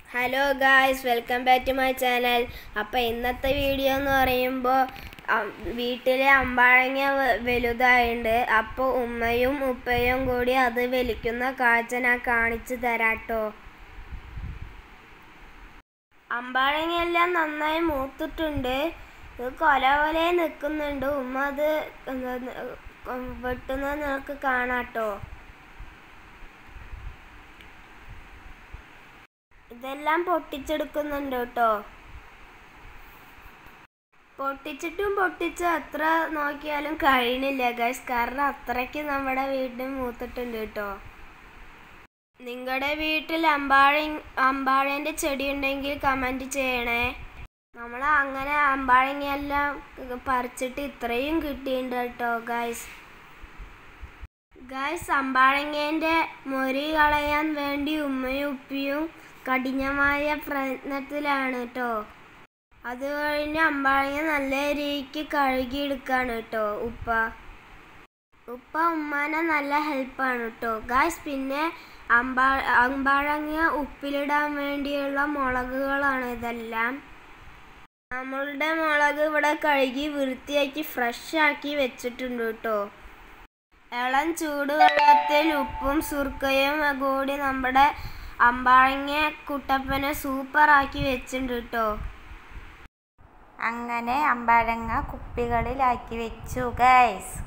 hello guys welcome back to my channel അപ്പോൾ ഇന്നത്തെ video എന്ന് പറയുമ്പോൾ വീട്ടിലെ അമ്പാഴങ്ങ വ- വലുതായിട്ടുണ്ട് അപ്പോൾ ഉമ്മയും ഉപ്പയും കൂടി അത് വലിക്കുന്ന കാഴ്ച ഞാൻ കാണിച്ചു തരാട്ടോ അമ്പാഴങ്ങയെല്ലാം നന്നായി മൂത്തിട്ടുണ്ട് ഇത് കൊല പോലെ നിൽക്കുന്നുണ്ട് ഉമ്മ അത് വെട്ടുന്നത് നിങ്ങൾക്ക് കാണാട്ടോ ഇതെല്ലാം പൊട്ടിച്ചെടുക്കുന്നുണ്ട് കേട്ടോ പൊട്ടിച്ചിട്ടും പൊട്ടിച്ച് എത്ര നോക്കിയാലും കഴിയണില്ല ഗൈസ് കാരണം അത്രയ്ക്ക് നമ്മുടെ വീട്ടിൽ മൂത്തിട്ടുണ്ട് കേട്ടോ നിങ്ങളുടെ വീട്ടിൽ അമ്പാഴ അമ്പാഴേൻ്റെ ചെടി ഉണ്ടെങ്കിൽ കമൻറ്റ് ചെയ്യണേ നമ്മൾ അങ്ങനെ അമ്പാഴങ്ങയെല്ലാം പറിച്ചിട്ട് ഇത്രയും കിട്ടിയിട്ടുണ്ട് കേട്ടോ ഗൈസ് ഗൈസ് അമ്പാഴങ്ങേൻ്റെ മൊരി കളയാൻ വേണ്ടി ഉമ്മയും ഉപ്പിയും കഠിനമായ പ്രയത്നത്തിലാണ് കേട്ടോ അത് കഴിഞ്ഞ് അമ്പാഴങ്ങ നല്ല രീതിക്ക് കഴുകിയെടുക്കാണ് കേട്ടോ ഉപ്പ ഉപ്പ ഉമ്മാനെ നല്ല ഹെൽപ്പാണ് കേട്ടോ ഗായ്സ് പിന്നെ അമ്പാ അമ്പാഴങ്ങ ഉപ്പിലിടാൻ വേണ്ടിയുള്ള മുളകുകളാണ് ഇതെല്ലാം നമ്മളുടെ മുളക് ഇവിടെ കഴുകി വൃത്തിയാക്കി ഫ്രഷ് ആക്കി വെച്ചിട്ടുണ്ട് കേട്ടോ ഇളം ചൂടുവെള്ളത്തിൽ ഉപ്പും സുർക്കയും കൂടി നമ്മുടെ അമ്പാഴങ്ങ കുട്ടപ്പനെ സൂപ്പറാക്കി വെച്ചിട്ടുണ്ട് കേട്ടോ അങ്ങനെ അമ്പഴങ്ങ കുപ്പികളിലാക്കി വെച്ചു ഗൈസ്